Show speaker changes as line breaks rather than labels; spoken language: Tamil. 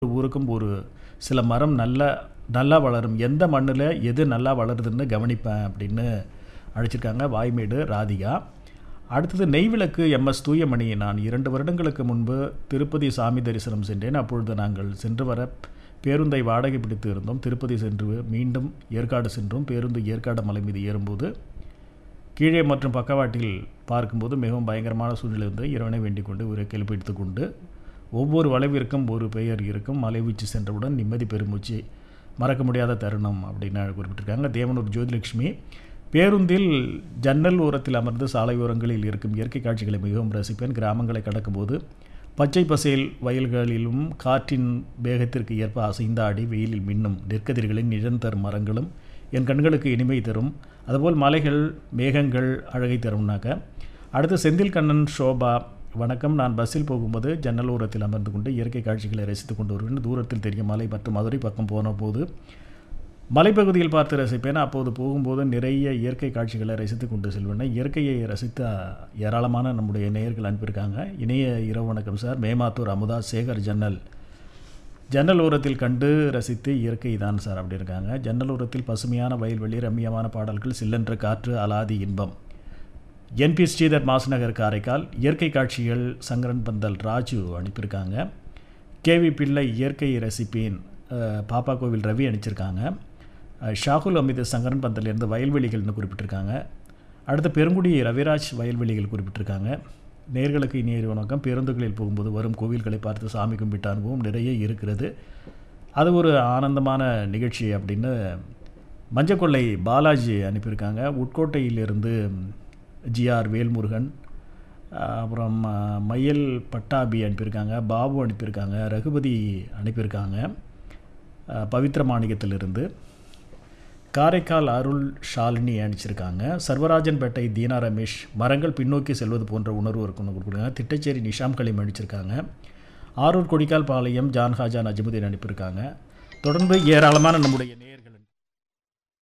ஊருக்கும் ஒரு சில மரம் நல்லா நல்லா வளரும் எந்த மண்ணில் எது நல்லா வளருதுன்னு கவனிப்பேன் அப்படின்னு அழைச்சிருக்காங்க வாய்மேடு ராதிகா அடுத்தது நெய்விளக்கு எம்எஸ் தூயமணி நான் இரண்டு வருடங்களுக்கு முன்பு திருப்பதி சாமி தரிசனம் சென்றேன் அப்பொழுது நாங்கள் சென்று வர பேருந்தை வாடகை பிடித்து இருந்தோம் திருப்பதி சென்று மீண்டும் ஏற்காடு சென்றோம் பேருந்து ஏற்காடு மலை மீது ஏறும்போது கீழே மற்றும் பக்கவாட்டில் பார்க்கும்போது மிகவும் பயங்கரமான சூழ்நிலை இருந்து இறைவனை வேண்டிக் கொண்டு உரை கிளப்பிடித்து கொண்டு ஒவ்வொரு வளைவிற்கும் ஒரு பெயர் இருக்கும் மலை வீச்சு சென்றவுடன் நிம்மதி பெருமூச்சு மறக்க முடியாத தருணம் அப்படின்னு குறிப்பிட்டிருக்காங்க தேவனூர் ஜோதிலட்சுமி பேருந்தில் ஜன்னல் ஓரத்தில் அமர்ந்து சாலையோரங்களில் இருக்கும் இயற்கை காட்சிகளை மிகவும் ரசிப்பேன் கிராமங்களை கடக்கும்போது பச்சை பசேல் வயல்களிலும் காற்றின் வேகத்திற்கு ஏற்ப அசைந்தாடி வெயிலில் மின்னும் நெற்கதிர்களின் நிழந்தர் மரங்களும் என் கண்களுக்கு இனிமை தரும் அதுபோல் மலைகள் மேகங்கள் அழகை தரும்னாக்க அடுத்து செந்தில் கண்ணன் ஷோபா வணக்கம் நான் பஸ்ஸில் போகும்போது ஜன்னல் ஓரத்தில் அமர்ந்து கொண்டு இயற்கை காட்சிகளை ரசித்து கொண்டு வருவேன் தூரத்தில் தெரியும் மலை மற்றும் மதுரை பக்கம் போன போது மலைப்பகுதியில் பார்த்து ரசிப்பேன் அப்போது போகும்போது நிறைய இயற்கை காட்சிகளை ரசித்து கொண்டு செல்வேன் இயற்கையை ரசித்த ஏராளமான நம்முடைய நேயர்கள் அனுப்பியிருக்காங்க இணைய இரவு வணக்கம் சார் மேமாத்தூர் அமுதா சேகர் ஜன்னல் ஜன்னல் ஓரத்தில் கண்டு ரசித்து இயற்கை தான் சார் அப்படி இருக்காங்க ஜன்னல் ஓரத்தில் பசுமையான வயல்வெளி ரம்மியமான பாடல்கள் சில்லென்ற காற்று அலாதி இன்பம் என்பி ஸ்ரீதர் மாசநகர் காரைக்கால் இயற்கை காட்சிகள் சங்கரன் பந்தல் ராஜு அனுப்பியிருக்காங்க கேவி பிள்ளை இயற்கை ரசிப்பேன் பாப்பா கோவில் ரவி அனுப்பிச்சிருக்காங்க ஷாகுல் அமித் சங்கரன் பந்தலேருந்து வயல்வெளிகள்னு குறிப்பிட்டிருக்காங்க அடுத்த பெருங்குடி ரவிராஜ் வயல்வெளிகள் குறிப்பிட்டிருக்காங்க நேர்களுக்கு இனிய வணக்கம் பேருந்துகளில் போகும்போது வரும் கோவில்களை பார்த்து சாமி கும்பிட்ட அனுபவம் நிறைய இருக்கிறது அது ஒரு ஆனந்தமான நிகழ்ச்சி அப்படின்னு மஞ்சக்கொள்ளை பாலாஜி அனுப்பியிருக்காங்க உட்கோட்டையிலிருந்து ஜிஆர் வேல்முருகன் அப்புறம் மையல் பட்டாபி அனுப்பியிருக்காங்க பாபு அனுப்பியிருக்காங்க ரகுபதி அனுப்பியிருக்காங்க பவித்ர மாணிக்கத்திலிருந்து காரைக்கால் அருள் ஷாலினி அனுப்பிச்சிருக்காங்க சர்வராஜன்பேட்டை தீனா ரமேஷ் மரங்கள் பின்னோக்கி செல்வது போன்ற உணர்வு இருக்குன்னு கொடுக்குறாங்க திட்டச்சேரி நிஷாம் கலீம் அனுப்பிச்சிருக்காங்க ஆரூர் கொடிக்கால் பாளையம் ஜான்ஹாஜா நஜமுதீன் அனுப்பியிருக்காங்க தொடர்ந்து ஏராளமான நம்முடைய